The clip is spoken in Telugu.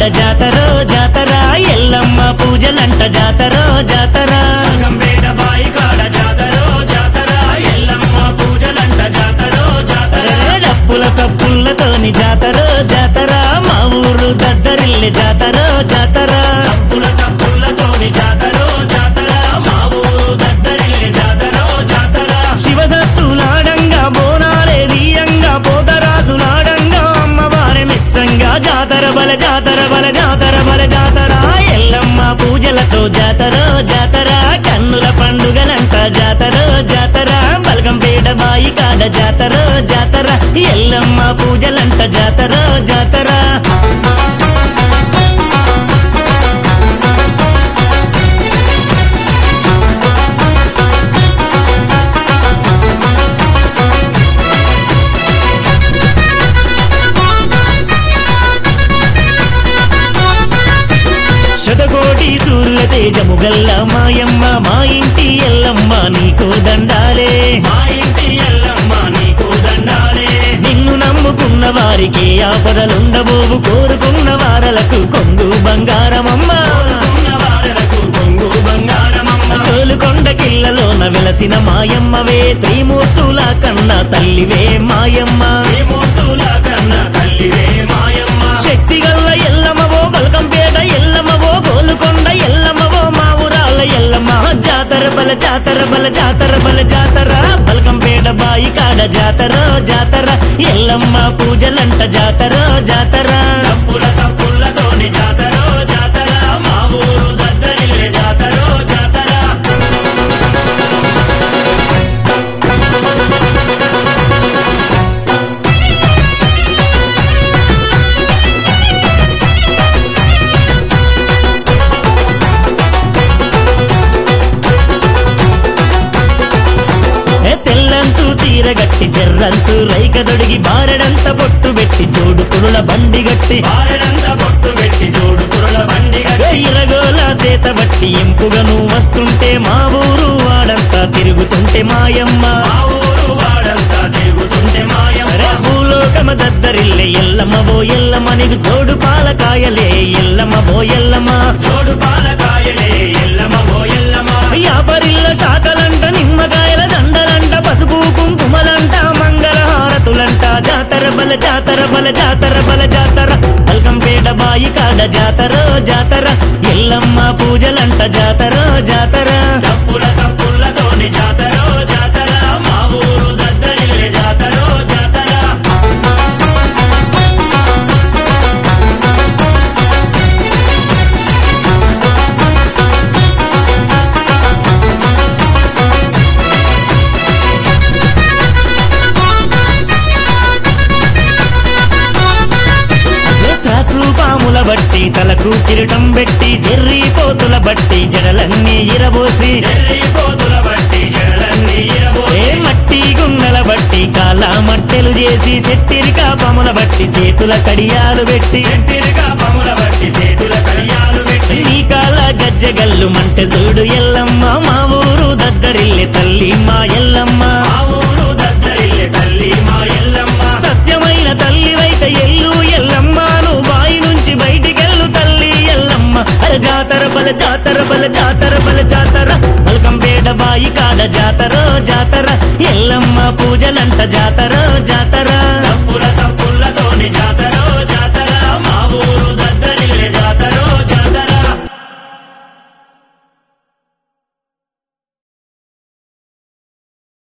జాతర జాతర ఎల్లమ్మ పూజలంట జాతర జాతర కంబేట బాయి కాడ జాతర జాతర ఎల్లమ్మ పూజలంట జాతర జాతర డప్పుల సప్పులతోని జాతర జాతర మా ఊరు దద్దరిల్లి జాతర జాతర పుల సప్పులతోని జాతర జాతర మా ఊరు దద్దరిల్లి జాతర జాతర శివసత్తులాడంగా బోనాలే దీయంగా పోతరాజులాడంగా అమ్మవారి మెచ్చంగా జాతర బల జాతర బల జాతర బల జాతర ఎల్లమ్మ పూజలతో జాతర జాతర కన్నుల పండుగలంట జాతర జాతర బలగంపేట బాయి కాడ జాతర జాతర ఎల్లమ్మ పూజలంట జాతర జాతర శతకోటి సూర్యుల తేజము గల్ల మాయమ్మ మా ఇంటి ఎల్లమ్మ నీకు దండాలే మా ఇంటి ఎల్లమ్మ నీకు దండాలే నిన్ను నమ్ముకున్న వారికి ఆపదలుండబోవు కోరుకున్న వారలకు కొంగు బంగారమమ్మ కోరుకున్న వారలకు కొంగు బంగారమమ్మ తోలుకొండ కిల్లలోన వెలసిన మాయమ్మవే త్రిమూర్తుల కన్నా తల్లివే మాయమ్మ శ్రీమూర్తుల కన్న తల్లివే మాయమ్మ శక్తి గల్ల ఎల్లమ్మవో బల్కంపేట ఎల్లమ్మవో గోలుకొండ ఎల్లమ్మవో మా ఊరాల ఎల్లమ్మ జాతర బల జాతర బల జాతర బల జాతర బల్కంపేట బాయి కాడ జాతర జాతర ఎల్లమ్మ పూజలంట జాతర జాతర పుల సప్పులతోని జాతర జాతర మా ఊరు దద్దరిల్లి జాతర జాతర ఏ తెల్లంతు చీరగట్టి జర్రంతు రైకదొడిగి బారెడంత బొట్టు పెట్టి జోడు పురుల బండి గట్టి బారెడంత బొట్టు పెట్టి జోడు పురుల బండి ఏ ఇరగోల సేత బట్టి ఇంపుగా నువ్వు వస్తుంటే మా ఊరు వాడంతా తిరుగుతుంటే మాయమ్మ మా ఊరు వాడంతా తిరుగుతుంటే మాయమ్మ అరే భూలోకమ దద్దరిల్లే ఎల్లమ్మ బో ఎల్లమ్మ నీకు జోడు పాలకాయలే ఎల్లమ్మ బో ఎల్లమ్మ జోడు పాలకాయలే ఎల్లమ్మ ఓ ఎల్లమ్మ యాపరిల్ల శాఖలంట నిమ్మకాయల దండలంట పసుపు కుంకుమలంట మంగళహారతులంట జాతర బల జాతర బల జాతర బల జాతర బల్కంపేట బాయి కాడ జాతర జాతర ఎల్లమ్మ పూజలంట జాతర జాతర డప్పుల సప్పులతోని జాతర జాతర మా ఊరు దద్దరిల్లి జాతర జాతర త్రాచు పాముల బట్టి తలకు కిరీటం పెట్టి జెర్రీ పోతుల బట్టి జడలన్నీ ఇరబోసి చెర్రి పోతుల బట్టి జడలన్నీ ఏ ఇరబోసి మట్టి గున్నెల బట్టి కాల మట్టెలు చేసి సెట్టిరికా పాముల బట్టి చేతుల కడియాలు పెట్టి తిరిగా పముల బట్టి చేతుల కడియాలు పెట్టి నీ కాల గజ్జగల్లు మంటె చూడు ఎల్లమ్మ మా ఊరు దద్దరిల్లె తల్లి మా ఎల్లమ్మ మా ఊరు దద్దరిల్లి తల్లి మా ఎల్లమ్మ సత్యమైన తల్లివైతే ఎల్లు ఎల్లమ్మ నువ్వు బాయి నుంచి బయటికెళ్ళు తల్లి ఎల్లమ్మ అరే జాతర బల జాతర బల జాతర బల జాతర బల్కంపేట బాయి కాడ జాతర జాతర ఎల్లమ్మ పూజలంట జాతర జాతర డప్పుల